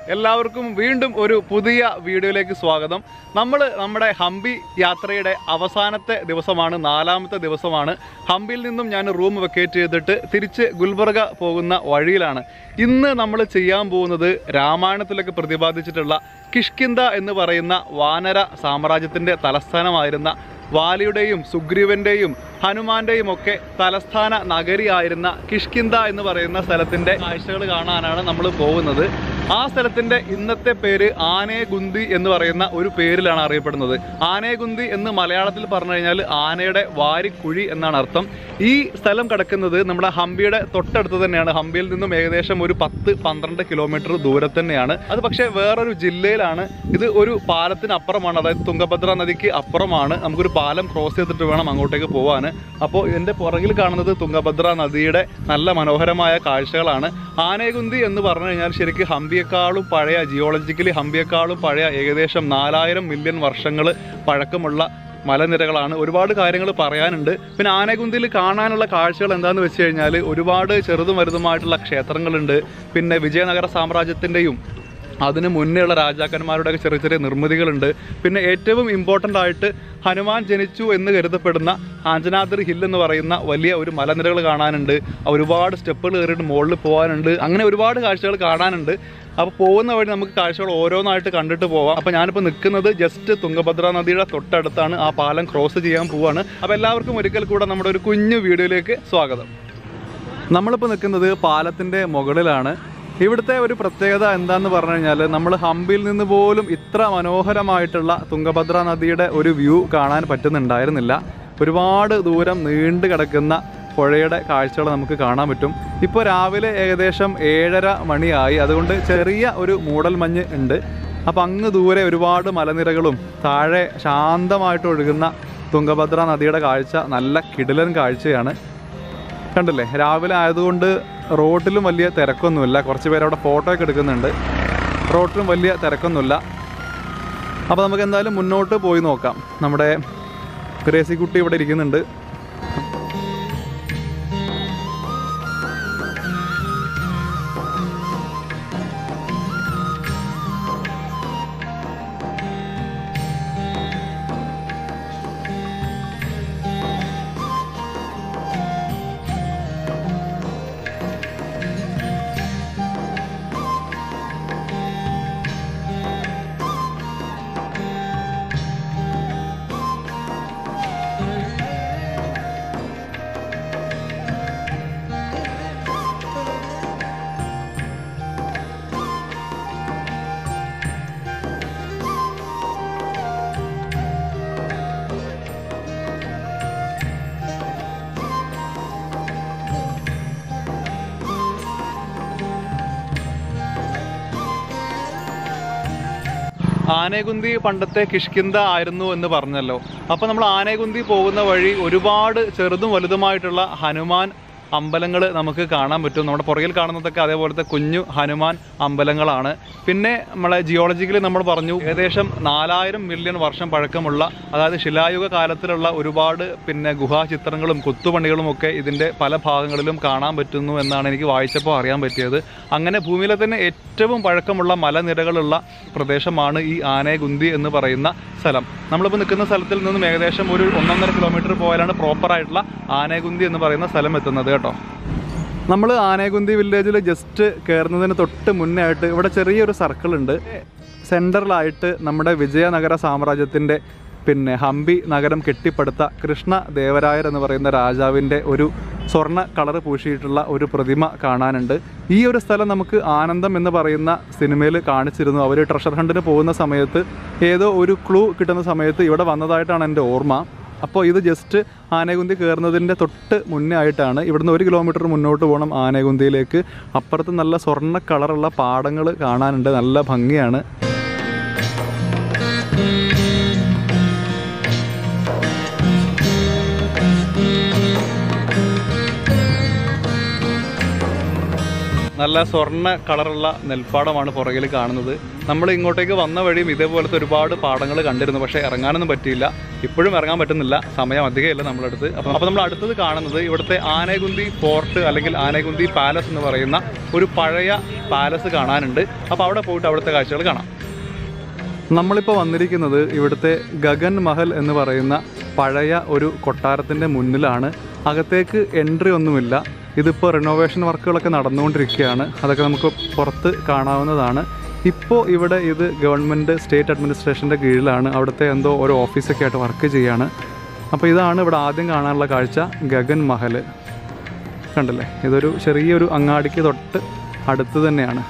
എല്ലാവർക്കും വീണ്ടും ഒരു പുതിയ വീഡിയോയിലേക്ക് സ്വാഗതം നമ്മൾ നമ്മുടെ ഹംപി യാത്രയുടെ അവസാനത്തെ ദിവസമാണ് നാലാമത്തെ ദിവസമാണ് ഹംപിയിൽ നിന്നും ഞാൻ റൂം വെക്കേറ്റ് ചെയ്തിട്ട് തിരിച്ച് ഗുൽബർഗ പോകുന്ന വഴിയിലാണ് ഇന്ന് നമ്മൾ ചെയ്യാൻ പോകുന്നത് രാമായണത്തിലൊക്കെ പ്രതിപാദിച്ചിട്ടുള്ള കിഷ്കിന്ത എന്ന് പറയുന്ന വാനര സാമ്രാജ്യത്തിൻ്റെ തലസ്ഥാനമായിരുന്ന വാലിയുടെയും സുഗ്രീവന്റെയും ഹനുമാന്റെയും ഒക്കെ തലസ്ഥാന നഗരിയായിരുന്ന കിഷ്കിന്ത എന്ന് പറയുന്ന സ്ഥലത്തിന്റെ കാഴ്ചകൾ കാണാനാണ് നമ്മൾ പോകുന്നത് ആ സ്ഥലത്തിന്റെ ഇന്നത്തെ പേര് ആനേഗുന്തി എന്ന് പറയുന്ന ഒരു പേരിലാണ് അറിയപ്പെടുന്നത് ആനേഗുന്തി എന്ന് മലയാളത്തിൽ പറഞ്ഞു കഴിഞ്ഞാൽ ആനയുടെ വാരിക്കുഴി എന്നാണ് അർത്ഥം ഈ സ്ഥലം കിടക്കുന്നത് നമ്മുടെ ഹംപിയുടെ തൊട്ടടുത്ത് തന്നെയാണ് ഹംപിയിൽ നിന്നും ഏകദേശം ഒരു പത്ത് പന്ത്രണ്ട് കിലോമീറ്റർ ദൂരെ തന്നെയാണ് അത് പക്ഷേ വേറൊരു ജില്ലയിലാണ് ഇത് ഒരു പാലത്തിന് അപ്പുറമാണ് അതായത് തുംഗഭദ്ര നദിക്ക് അപ്പുറമാണ് നമുക്കൊരു പാലം ക്രോസ് ചെയ്തിട്ട് വേണം അങ്ങോട്ടേക്ക് പോകാൻ അപ്പോൾ എൻ്റെ പുറകിൽ കാണുന്നത് തുംഗഭദ്ര നദിയുടെ നല്ല മനോഹരമായ കാഴ്ചകളാണ് ആനേകുന്തി എന്ന് പറഞ്ഞു കഴിഞ്ഞാൽ ശരിക്കും ഹംപിയേക്കാളും പഴയ ജിയോളജിക്കലി ഹംപിയേക്കാളും പഴയ ഏകദേശം നാലായിരം മില്യൺ വർഷങ്ങൾ പഴക്കമുള്ള മലനിരകളാണ് ഒരുപാട് കാര്യങ്ങൾ പറയാനുണ്ട് പിന്നെ ആനകുന്തിയിൽ കാണാനുള്ള കാഴ്ചകൾ എന്താണെന്ന് വെച്ച് കഴിഞ്ഞാൽ ഒരുപാട് ചെറുതും വലുതുമായിട്ടുള്ള ക്ഷേത്രങ്ങളുണ്ട് പിന്നെ വിജയനഗര സാമ്രാജ്യത്തിൻ്റെയും അതിന് മുന്നേ ഉള്ള രാജാക്കന്മാരുടെ ഒക്കെ ചെറിയ ചെറിയ നിർമ്മിതികളുണ്ട് പിന്നെ ഏറ്റവും ഇമ്പോർട്ടൻ്റ് ആയിട്ട് ഹനുമാൻ ജനിച്ചു എന്ന് കരുതപ്പെടുന്ന ആഞ്ചനാദ്രി ഹിൽ എന്ന് പറയുന്ന വലിയ ഒരു മലനിരകൾ കാണാനുണ്ട് ഒരുപാട് സ്റ്റെപ്പുകൾ കയറിയിട്ട് മുകളിൽ പോകാനുണ്ട് അങ്ങനെ ഒരുപാട് കാഴ്ചകൾ കാണാനുണ്ട് അപ്പോൾ പോകുന്ന വഴി നമുക്ക് കാഴ്ചകൾ ഓരോന്നായിട്ട് കണ്ടിട്ട് പോവാം അപ്പോൾ ഞാനിപ്പോൾ നിൽക്കുന്നത് ജസ്റ്റ് തുംഗഭദ്ര നദിയുടെ തൊട്ടടുത്താണ് ആ പാലം ക്രോസ് ചെയ്യാൻ പോവാണ് അപ്പോൾ എല്ലാവർക്കും ഒരിക്കൽ കൂടെ നമ്മുടെ ഒരു കുഞ്ഞു വീഡിയോയിലേക്ക് സ്വാഗതം നമ്മളിപ്പോൾ നിൽക്കുന്നത് പാലത്തിൻ്റെ മുകളിലാണ് ഇവിടുത്തെ ഒരു പ്രത്യേകത എന്താന്ന് പറഞ്ഞു കഴിഞ്ഞാൽ നമ്മൾ ഹംപിയിൽ നിന്ന് പോലും ഇത്ര മനോഹരമായിട്ടുള്ള തുംഗഭദ്ര നദിയുടെ ഒരു വ്യൂ കാണാൻ പറ്റുന്നുണ്ടായിരുന്നില്ല ഒരുപാട് ദൂരം നീണ്ടു കിടക്കുന്ന പുഴയുടെ കാഴ്ചകൾ നമുക്ക് കാണാൻ പറ്റും ഇപ്പോൾ രാവിലെ ഏകദേശം ഏഴര മണിയായി അതുകൊണ്ട് ചെറിയ ഒരു മൂടൽമഞ്ഞ് ഉണ്ട് അപ്പം അങ്ങ് ദൂരെ ഒരുപാട് മലനിരകളും താഴെ ശാന്തമായിട്ട് ഒഴുകുന്ന തുംഗഭദ്ര നദിയുടെ കാഴ്ച നല്ല കിടിലൻ കാഴ്ചയാണ് കണ്ടില്ലേ രാവിലെ ആയതുകൊണ്ട് റോഡിലും വലിയ തിരക്കൊന്നുമില്ല കുറച്ച് പേര് അവിടെ ഫോട്ടോ ഒക്കെ എടുക്കുന്നുണ്ട് റോഡിലും വലിയ തിരക്കൊന്നുമില്ല അപ്പോൾ നമുക്ക് എന്തായാലും മുന്നോട്ട് പോയി നോക്കാം നമ്മുടെ ഗ്രേസിക്കുട്ടി ഇവിടെ ഇരിക്കുന്നുണ്ട് ആനേകുന്തി പണ്ടത്തെ കിഷ്കിന്ത ആയിരുന്നു എന്ന് പറഞ്ഞല്ലോ അപ്പോൾ നമ്മൾ ആനേകുന്തി പോകുന്ന വഴി ഒരുപാട് ചെറുതും വലുതുമായിട്ടുള്ള ഹനുമാൻ അമ്പലങ്ങൾ നമുക്ക് കാണാൻ പറ്റും നമ്മുടെ പുറകിൽ കാണുന്നതൊക്കെ അതേപോലത്തെ കുഞ്ഞു ഹനുമാൻ അമ്പലങ്ങളാണ് പിന്നെ നമ്മളെ ജിയോളജിക്കലി നമ്മൾ പറഞ്ഞു ഏകദേശം നാലായിരം മില്യൺ വർഷം പഴക്കമുള്ള അതായത് ശിലായുഗ കാലത്തിലുള്ള ഒരുപാട് പിന്നെ ഗുഹാചിത്രങ്ങളും കൊത്തുപണികളും ഒക്കെ ഇതിൻ്റെ പല ഭാഗങ്ങളിലും കാണാൻ പറ്റുന്നു എന്നാണ് എനിക്ക് വായിച്ചപ്പോൾ അറിയാൻ പറ്റിയത് അങ്ങനെ ഭൂമിയിലെ തന്നെ ഏറ്റവും പഴക്കമുള്ള മലനിരകളുള്ള പ്രദേശമാണ് ഈ ആനേഗുന്തി എന്ന് പറയുന്ന സ്ഥലം നമ്മളിപ്പോൾ നിൽക്കുന്ന സ്ഥലത്തിൽ നിന്നും ഏകദേശം ഒരു ഒന്നൊന്നര കിലോമീറ്റർ പോയാലാണ് പ്രോപ്പറായിട്ടുള്ള ആനേഗുന്തി എന്ന് പറയുന്ന സ്ഥലം എത്തുന്നത് കേട്ടോ നമ്മൾ ആനേഗുന്തി വില്ലേജിൽ ജസ്റ്റ് കയറുന്നതിന് തൊട്ട് മുന്നേ ആയിട്ട് ഇവിടെ ചെറിയൊരു സർക്കിൾ ഉണ്ട് സെൻറ്ററിലായിട്ട് നമ്മുടെ വിജയനഗര സാമ്രാജ്യത്തിൻ്റെ പിന്നെ ഹംപി നഗരം കെട്ടിപ്പടുത്ത കൃഷ്ണ ദേവരായർ എന്ന് പറയുന്ന രാജാവിൻ്റെ ഒരു സ്വർണ്ണ കളർ പൂശിയിട്ടുള്ള ഒരു പ്രതിമ കാണാനുണ്ട് ഈ ഒരു സ്ഥലം നമുക്ക് ആനന്ദം എന്ന് പറയുന്ന സിനിമയിൽ കാണിച്ചിരുന്നു അവർ ട്രഷർ ഹണ്ടിന് പോകുന്ന സമയത്ത് ഏതോ ഒരു ക്ലൂ കിട്ടുന്ന സമയത്ത് ഇവിടെ വന്നതായിട്ടാണ് എൻ്റെ ഓർമ്മ അപ്പോൾ ഇത് ജസ്റ്റ് ആനകുന്തി കയറുന്നതിൻ്റെ തൊട്ട് മുന്നേ ആയിട്ടാണ് ഇവിടുന്ന് ഒരു കിലോമീറ്റർ മുന്നോട്ട് പോകണം ആനകുന്തിയിലേക്ക് അപ്പുറത്ത് നല്ല സ്വർണ്ണ കളറുള്ള പാടങ്ങൾ കാണാനുണ്ട് നല്ല ഭംഗിയാണ് നല്ല സ്വർണ്ണ കളറുള്ള നെൽപ്പാടമാണ് പുറകിൽ കാണുന്നത് നമ്മൾ ഇങ്ങോട്ടേക്ക് വന്ന വഴിയും ഇതേപോലത്തെ ഒരുപാട് പാടങ്ങൾ കണ്ടിരുന്നു പക്ഷേ ഇറങ്ങാനൊന്നും പറ്റിയില്ല ഇപ്പോഴും ഇറങ്ങാൻ പറ്റുന്നില്ല സമയം അധികമില്ല നമ്മുടെ അടുത്ത് അപ്പോൾ അപ്പോൾ നമ്മൾ അടുത്തത് കാണുന്നത് ഇവിടുത്തെ ആനകുന്തി ഫോർട്ട് അല്ലെങ്കിൽ ആനകുന്തി പാലസ് എന്ന് പറയുന്ന ഒരു പഴയ പാലസ് കാണാനുണ്ട് അപ്പോൾ അവിടെ പോയിട്ട് അവിടുത്തെ കാഴ്ചകൾ കാണാം നമ്മളിപ്പോൾ വന്നിരിക്കുന്നത് ഇവിടുത്തെ ഗഗൻ മഹൽ എന്ന് പറയുന്ന പഴയ ഒരു കൊട്ടാരത്തിൻ്റെ മുന്നിലാണ് അകത്തേക്ക് എൻട്രി ഒന്നുമില്ല ഇതിപ്പോൾ റിനോവേഷൻ വർക്കുകളൊക്കെ നടന്നുകൊണ്ടിരിക്കുകയാണ് അതൊക്കെ നമുക്ക് പുറത്ത് കാണാവുന്നതാണ് ഇപ്പോൾ ഇവിടെ ഇത് ഗവൺമെൻറ് സ്റ്റേറ്റ് അഡ്മിനിസ്ട്രേഷൻ്റെ കീഴിലാണ് അവിടുത്തെ എന്തോ ഒരു ഓഫീസൊക്കെ ആയിട്ട് വർക്ക് ചെയ്യാണ് അപ്പോൾ ഇതാണ് ഇവിടെ ആദ്യം കാണാനുള്ള കാഴ്ച ഗഗൻ മഹൽ കണ്ടല്ലേ ഇതൊരു ചെറിയൊരു അങ്ങാടിക്ക് തൊട്ട് അടുത്ത് തന്നെയാണ്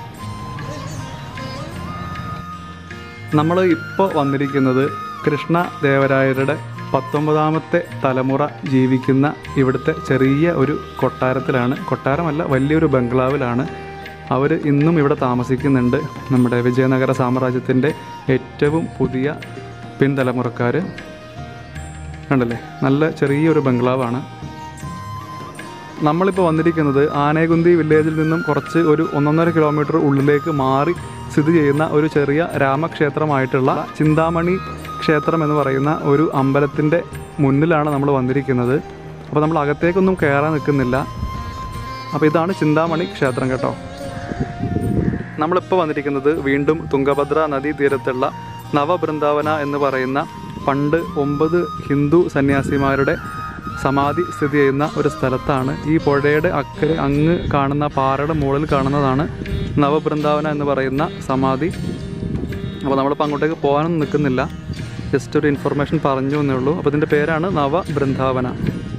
നമ്മൾ ഇപ്പോൾ വന്നിരിക്കുന്നത് കൃഷ്ണ ദേവരായരുടെ പത്തൊമ്പതാമത്തെ തലമുറ ജീവിക്കുന്ന ഇവിടുത്തെ ചെറിയ ഒരു കൊട്ടാരത്തിലാണ് കൊട്ടാരമല്ല വലിയൊരു ബംഗ്ലാവിലാണ് അവർ ഇന്നും ഇവിടെ താമസിക്കുന്നുണ്ട് നമ്മുടെ വിജയനഗര സാമ്രാജ്യത്തിൻ്റെ ഏറ്റവും പുതിയ പിൻതലമുറക്കാർ കണ്ടല്ലേ നല്ല ചെറിയൊരു ബംഗ്ലാവാണ് നമ്മളിപ്പോൾ വന്നിരിക്കുന്നത് ആനേകുന്തി വില്ലേജിൽ നിന്നും കുറച്ച് ഒരു ഒന്നൊന്നര കിലോമീറ്റർ ഉള്ളിലേക്ക് മാറി സ്ഥിതി ചെയ്യുന്ന ഒരു ചെറിയ രാമക്ഷേത്രമായിട്ടുള്ള ചിന്താമണി ക്ഷേത്രം എന്ന് പറയുന്ന ഒരു അമ്പലത്തിൻ്റെ മുന്നിലാണ് നമ്മൾ വന്നിരിക്കുന്നത് അപ്പോൾ നമ്മൾ അകത്തേക്കൊന്നും കയറാൻ നിൽക്കുന്നില്ല അപ്പോൾ ഇതാണ് ചിന്താമണി ക്ഷേത്രം കേട്ടോ നമ്മളിപ്പോൾ വന്നിരിക്കുന്നത് വീണ്ടും തുംഗഭദ്ര നദീ തീരത്തുള്ള നവബൃന്ദാവന എന്ന് പറയുന്ന പണ്ട് ഒമ്പത് ഹിന്ദു സന്യാസിമാരുടെ സമാധി സ്ഥിതി ചെയ്യുന്ന ഒരു സ്ഥലത്താണ് ഈ പുഴയുടെ അക്കരെ അങ്ങ് കാണുന്ന പാറയുടെ മുകളിൽ കാണുന്നതാണ് നവബൃന്ദാവന എന്ന് പറയുന്ന സമാധി അപ്പോൾ നമ്മളിപ്പോൾ അങ്ങോട്ടേക്ക് പോകാനൊന്നും നിൽക്കുന്നില്ല ജസ്റ്റ് ഒരു ഇൻഫർമേഷൻ പറഞ്ഞു എന്നേ ഉള്ളൂ അപ്പോൾ ഇതിൻ്റെ പേരാണ് നവബൃന്ദാവന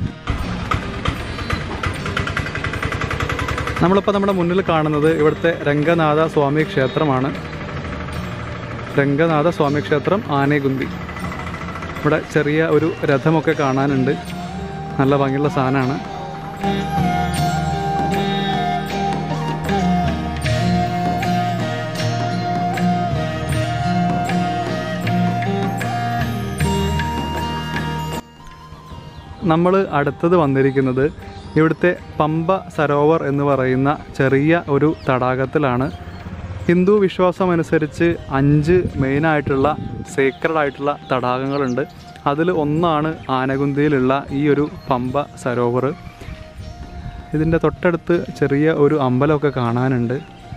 നമ്മളിപ്പോൾ നമ്മുടെ മുന്നിൽ കാണുന്നത് ഇവിടുത്തെ രംഗനാഥ സ്വാമി ക്ഷേത്രമാണ് രംഗനാഥ സ്വാമി ക്ഷേത്രം ആനേകുന്തി ഇവിടെ ചെറിയ ഒരു രഥമൊക്കെ കാണാനുണ്ട് നല്ല ഭംഗിയുള്ള സാധനമാണ് നമ്മൾ അടുത്തത് വന്നിരിക്കുന്നത് ഇവിടുത്തെ പമ്പ സരോവർ എന്ന് പറയുന്ന ചെറിയ ഒരു തടാകത്തിലാണ് ഹിന്ദു വിശ്വാസം അനുസരിച്ച് അഞ്ച് മെയിനായിട്ടുള്ള സേക്രഡ് ആയിട്ടുള്ള തടാകങ്ങളുണ്ട് അതിൽ ഒന്നാണ് ആനകുന്തിയിലുള്ള ഈ ഒരു പമ്പ സരോവർ ഇതിൻ്റെ തൊട്ടടുത്ത് ചെറിയ ഒരു അമ്പലമൊക്കെ കാണാനുണ്ട്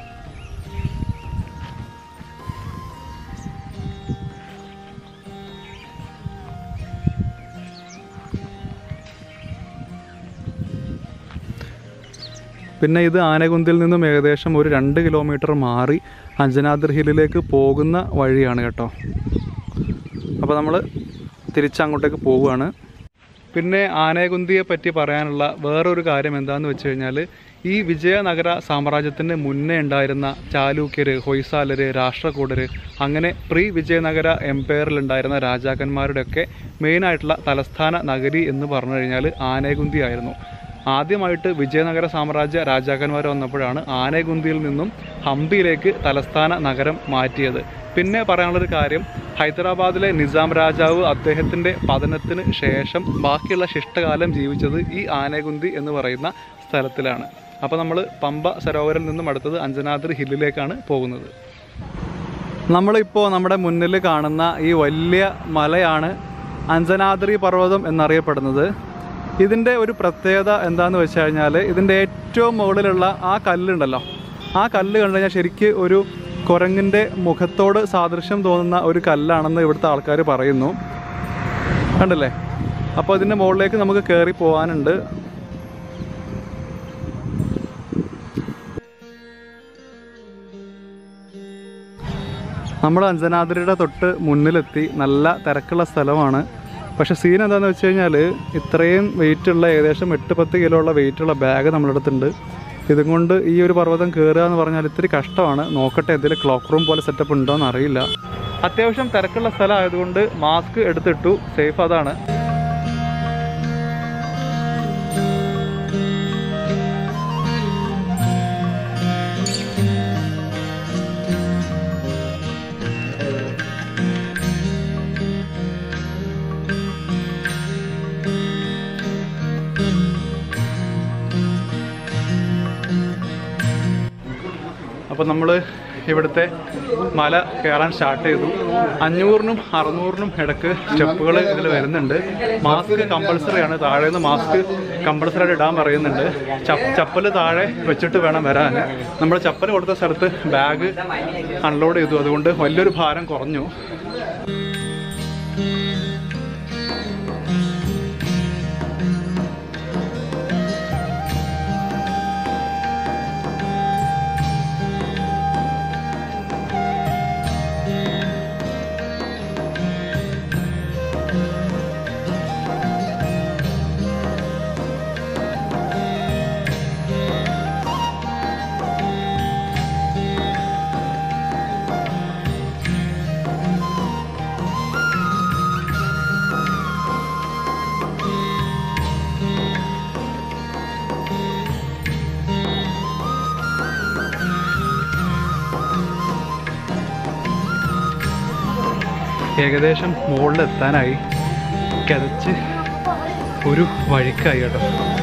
പിന്നെ ഇത് ആനകുന്തിൽ നിന്നും ഏകദേശം ഒരു രണ്ട് കിലോമീറ്റർ മാറി അഞ്ജനാദ്രി ഹില്ലിലേക്ക് പോകുന്ന വഴിയാണ് കേട്ടോ അപ്പോൾ നമ്മൾ തിരിച്ചങ്ങോട്ടേക്ക് പോവുകയാണ് പിന്നെ ആനകുന്തിയെ പറ്റി പറയാനുള്ള വേറൊരു കാര്യം എന്താണെന്ന് വെച്ച് കഴിഞ്ഞാൽ ഈ വിജയനഗര സാമ്രാജ്യത്തിന് മുന്നേ ഉണ്ടായിരുന്ന ചാലൂക്യർ ഹൊയ്സാലർ രാഷ്ട്രകൂടർ അങ്ങനെ പ്രീ വിജയനഗര എംപയറിലുണ്ടായിരുന്ന രാജാക്കന്മാരുടെയൊക്കെ മെയിനായിട്ടുള്ള തലസ്ഥാന നഗരി എന്ന് പറഞ്ഞു കഴിഞ്ഞാൽ ആനേകുന്തി ആയിരുന്നു ആദ്യമായിട്ട് വിജയനഗര സാമ്രാജ്യ രാജാക്കന്മാർ വന്നപ്പോഴാണ് ആനേകുന്തിയിൽ നിന്നും ഹംപിയിലേക്ക് തലസ്ഥാന നഗരം മാറ്റിയത് പിന്നെ പറയാനുള്ളൊരു കാര്യം ഹൈദരാബാദിലെ നിസാം രാജാവ് അദ്ദേഹത്തിൻ്റെ പതനത്തിന് ശേഷം ബാക്കിയുള്ള ശിഷ്ടകാലം ജീവിച്ചത് ഈ ആനേകുന്തി എന്ന് പറയുന്ന സ്ഥലത്തിലാണ് അപ്പോൾ നമ്മൾ പമ്പ സരോവരിൽ നിന്നും അടുത്തത് അഞ്ജനാദ്രി ഹില്ലിലേക്കാണ് പോകുന്നത് നമ്മളിപ്പോൾ നമ്മുടെ മുന്നിൽ കാണുന്ന ഈ വലിയ മലയാണ് അഞ്ജനാദ്രി പർവ്വതം എന്നറിയപ്പെടുന്നത് ഇതിൻ്റെ ഒരു പ്രത്യേകത എന്താണെന്ന് വെച്ച് കഴിഞ്ഞാൽ ഇതിൻ്റെ ഏറ്റവും മുകളിലുള്ള ആ കല്ലുണ്ടല്ലോ ആ കല്ല് കണ്ടു കഴിഞ്ഞാൽ ശരിക്ക് ഒരു കുരങ്ങിൻ്റെ മുഖത്തോട് സാദൃശ്യം തോന്നുന്ന ഒരു കല്ലാണെന്ന് ഇവിടുത്തെ ആൾക്കാർ പറയുന്നു കണ്ടല്ലേ അപ്പോൾ ഇതിൻ്റെ മുകളിലേക്ക് നമുക്ക് കയറി പോകാനുണ്ട് നമ്മൾ അഞ്ജനാദ്രിയുടെ തൊട്ട് മുന്നിലെത്തി നല്ല തിരക്കുള്ള സ്ഥലമാണ് പക്ഷേ സീൻ എന്താണെന്ന് വെച്ച് കഴിഞ്ഞാൽ ഇത്രയും വെയിറ്റുള്ള ഏകദേശം എട്ട് പത്ത് കിലോ ഉള്ള വെയിറ്റുള്ള ബാഗ് നമ്മുടെ അടുത്തുണ്ട് ഇതും കൊണ്ട് ഈ ഒരു പർവ്വതം കയറുക എന്ന് പറഞ്ഞാൽ ഇത്തിരി കഷ്ടമാണ് നോക്കട്ടെ എന്തെങ്കിലും ക്ലോക്ക് റൂം പോലെ സെറ്റപ്പ് ഉണ്ടോ എന്ന് അറിയില്ല അത്യാവശ്യം തിരക്കുള്ള സ്ഥലം ആയതുകൊണ്ട് മാസ്ക് എടുത്തിട്ടു സേഫ് അതാണ് അപ്പോൾ നമ്മൾ ഇവിടുത്തെ മല കയറാൻ സ്റ്റാർട്ട് ചെയ്തു അഞ്ഞൂറിനും അറുന്നൂറിനും ഇടക്ക് സ്റ്റെപ്പുകൾ ഇതിൽ വരുന്നുണ്ട് മാസ്ക് കമ്പൾസറി ആണ് താഴെ നിന്ന് മാസ്ക് കമ്പൾസറി ആയിട്ട് ഇടാൻ പറയുന്നുണ്ട് ചപ്പൽ താഴെ വെച്ചിട്ട് വേണം വരാൻ നമ്മൾ ചപ്പൽ കൊടുത്ത സ്ഥലത്ത് ബാഗ് അൺലോഡ് ചെയ്തു അതുകൊണ്ട് വലിയൊരു ഭാരം കുറഞ്ഞു ഏകദേശം മുകളിലെത്താനായി കിതച്ച് ഒരു വഴിക്കായി കേട്ടോ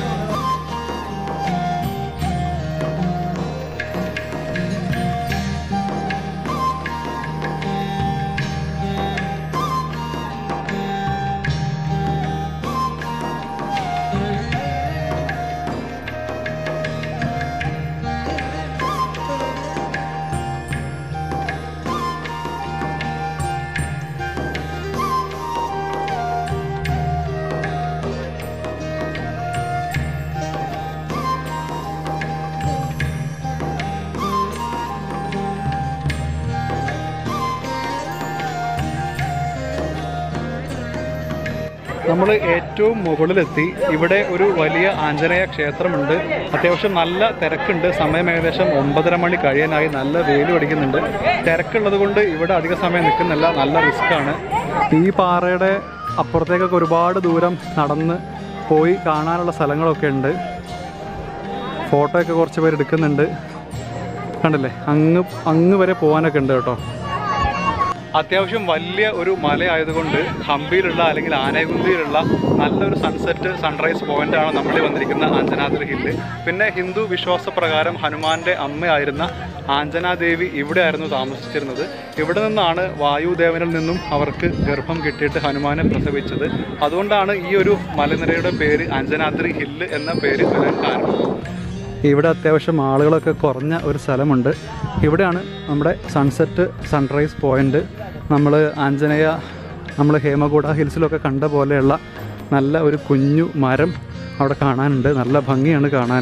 നമ്മൾ ഏറ്റവും മുകളിലെത്തി ഇവിടെ ഒരു വലിയ ആഞ്ജനേയ ക്ഷേത്രമുണ്ട് അത്യാവശ്യം നല്ല തിരക്കുണ്ട് സമയം ഏകദേശം ഒമ്പതര മണി കഴിയാനായി നല്ല വെയിൽ അടിക്കുന്നുണ്ട് തിരക്കുള്ളത് കൊണ്ട് ഇവിടെ അധിക സമയം നിൽക്കുന്നില്ല നല്ല റിസ്ക്കാണ് ഈ പാറയുടെ അപ്പുറത്തേക്കൊക്കെ ഒരുപാട് ദൂരം നടന്ന് പോയി കാണാനുള്ള സ്ഥലങ്ങളൊക്കെ ഉണ്ട് ഫോട്ടോ ഒക്കെ കുറച്ച് പേര് എടുക്കുന്നുണ്ട് കണ്ടില്ലേ അങ്ങ് അങ്ങ് വരെ പോകാനൊക്കെ ഉണ്ട് കേട്ടോ അത്യാവശ്യം വലിയ ഒരു മലയായതുകൊണ്ട് ഹംപിയിലുള്ള അല്ലെങ്കിൽ ആനകുന്തിയിലുള്ള നല്ലൊരു സൺസെറ്റ് സൺറൈസ് പോയിന്റാണ് നമ്മളിൽ വന്നിരിക്കുന്ന ആഞ്ജനാദ്രി ഹില്ല് പിന്നെ ഹിന്ദു വിശ്വാസപ്രകാരം ഹനുമാന്റെ അമ്മയായിരുന്ന ആഞ്ജനാദേവി ഇവിടെയായിരുന്നു താമസിച്ചിരുന്നത് ഇവിടെ നിന്നാണ് വായുദേവനിൽ നിന്നും അവർക്ക് ഗർഭം കിട്ടിയിട്ട് ഹനുമാനെ പ്രസവിച്ചത് അതുകൊണ്ടാണ് ഈ ഒരു മലനിരയുടെ പേര് ആഞ്ജനാദ്രി ഹില്ല് എന്ന പേര് വരാൻ കാരണം ഇവിടെ അത്യാവശ്യം ആളുകളൊക്കെ കുറഞ്ഞ ഒരു സ്ഥലമുണ്ട് ഇവിടെയാണ് നമ്മുടെ സൺസെറ്റ് സൺറൈസ് പോയിന്റ് നമ്മൾ ആഞ്ജനേയ നമ്മൾ ഹേമകൂട ഹിൽസിലൊക്കെ കണ്ട പോലെയുള്ള നല്ല ഒരു കുഞ്ഞു മരം അവിടെ കാണാനുണ്ട് നല്ല ഭംഗിയാണ് കാണാൻ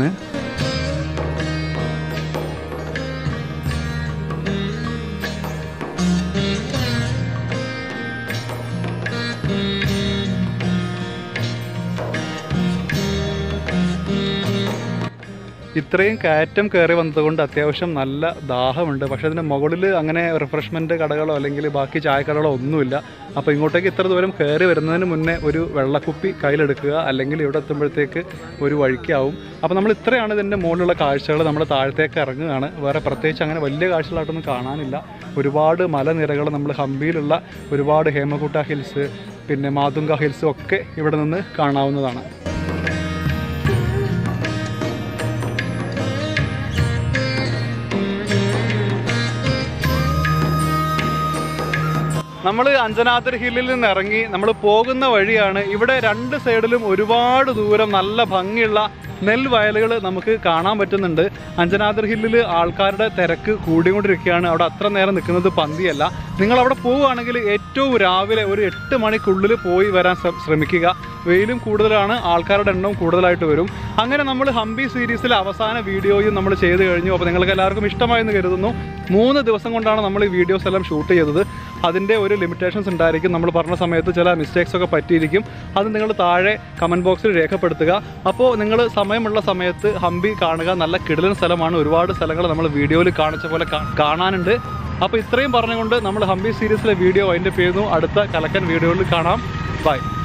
ഇത്രയും കയറ്റം കയറി വന്നതുകൊണ്ട് അത്യാവശ്യം നല്ല ദാഹമുണ്ട് പക്ഷേ അതിന് മുകളിൽ അങ്ങനെ റിഫ്രഷ്മെൻറ്റ് കടകളോ അല്ലെങ്കിൽ ബാക്കി ചായക്കടകളോ ഒന്നുമില്ല അപ്പോൾ ഇങ്ങോട്ടേക്ക് ഇത്ര ദൂരം കയറി വരുന്നതിന് മുന്നേ ഒരു വെള്ളക്കുപ്പി കയ്യിലെടുക്കുക അല്ലെങ്കിൽ ഇവിടെ എത്തുമ്പോഴത്തേക്ക് ഒരു വഴിക്കാവും അപ്പോൾ നമ്മൾ ഇത്രയാണ് ഇതിൻ്റെ മുകളിലുള്ള കാഴ്ചകൾ നമ്മൾ താഴത്തേക്ക് ഇറങ്ങുകയാണ് വേറെ പ്രത്യേകിച്ച് അങ്ങനെ വലിയ കാഴ്ചകളായിട്ടൊന്നും കാണാനില്ല ഒരുപാട് മലനിരകൾ നമ്മൾ ഹംപിയിലുള്ള ഒരുപാട് ഹേമകുട്ട ഹിൽസ് പിന്നെ മാതുങ്ക ഹിൽസ് ഒക്കെ ഇവിടെ നിന്ന് കാണാവുന്നതാണ് നമ്മൾ അഞ്ജനാദ്രി ഹില്ലിൽ നിന്ന് ഇറങ്ങി നമ്മൾ പോകുന്ന വഴിയാണ് ഇവിടെ രണ്ട് സൈഡിലും ഒരുപാട് ദൂരം നല്ല ഭംഗിയുള്ള നെൽവയലുകൾ നമുക്ക് കാണാൻ പറ്റുന്നുണ്ട് അഞ്ജനാദ്രി ഹില്ലിൽ ആൾക്കാരുടെ തിരക്ക് കൂടിക്കൊണ്ടിരിക്കുകയാണ് അവിടെ അത്ര നേരം നിൽക്കുന്നത് പന്തിയല്ല നിങ്ങൾ അവിടെ പോവുകയാണെങ്കിൽ ഏറ്റവും രാവിലെ ഒരു എട്ട് മണിക്കുള്ളിൽ പോയി വരാൻ ശ്ര- ശ്രമിക്കുക വെയിലും കൂടുതലാണ് ആൾക്കാരുടെ എണ്ണവും കൂടുതലായിട്ട് വരും അങ്ങനെ നമ്മൾ ഹംപി സീരീസിലെ അവസാന വീഡിയോയും നമ്മൾ ചെയ്ത് കഴിഞ്ഞു അപ്പോൾ നിങ്ങൾക്ക് എല്ലാവർക്കും ഇഷ്ടമായെന്ന് കരുതുന്നു മൂന്ന് ദിവസം കൊണ്ടാണ് നമ്മൾ ഈ വീഡിയോസ് എല്ലാം ഷൂട്ട് ചെയ്തത് അതിൻ്റെ ഒരു ലിമിറ്റേഷൻസ് ഉണ്ടായിരിക്കും നമ്മൾ പറഞ്ഞ സമയത്ത് ചില മിസ്റ്റേക്സ് ഒക്കെ പറ്റിയിരിക്കും അത് നിങ്ങൾ താഴെ കമൻറ്റ് ബോക്സിൽ രേഖപ്പെടുത്തുക അപ്പോൾ നിങ്ങൾ സമയമുള്ള സമയത്ത് ഹംപി കാണുക നല്ല കിടലൻ സ്ഥലമാണ് ഒരുപാട് സ്ഥലങ്ങൾ നമ്മൾ വീഡിയോയിൽ കാണിച്ച പോലെ കാ- കാണാനുണ്ട് അപ്പോൾ ഇത്രയും പറഞ്ഞുകൊണ്ട് നമ്മൾ ഹംപി സീരീസിലെ വീഡിയോ അതിൻ്റെ ചെയ്യുന്നു അടുത്ത കലക്കൻ വീഡിയോയിൽ കാണാം ബൈ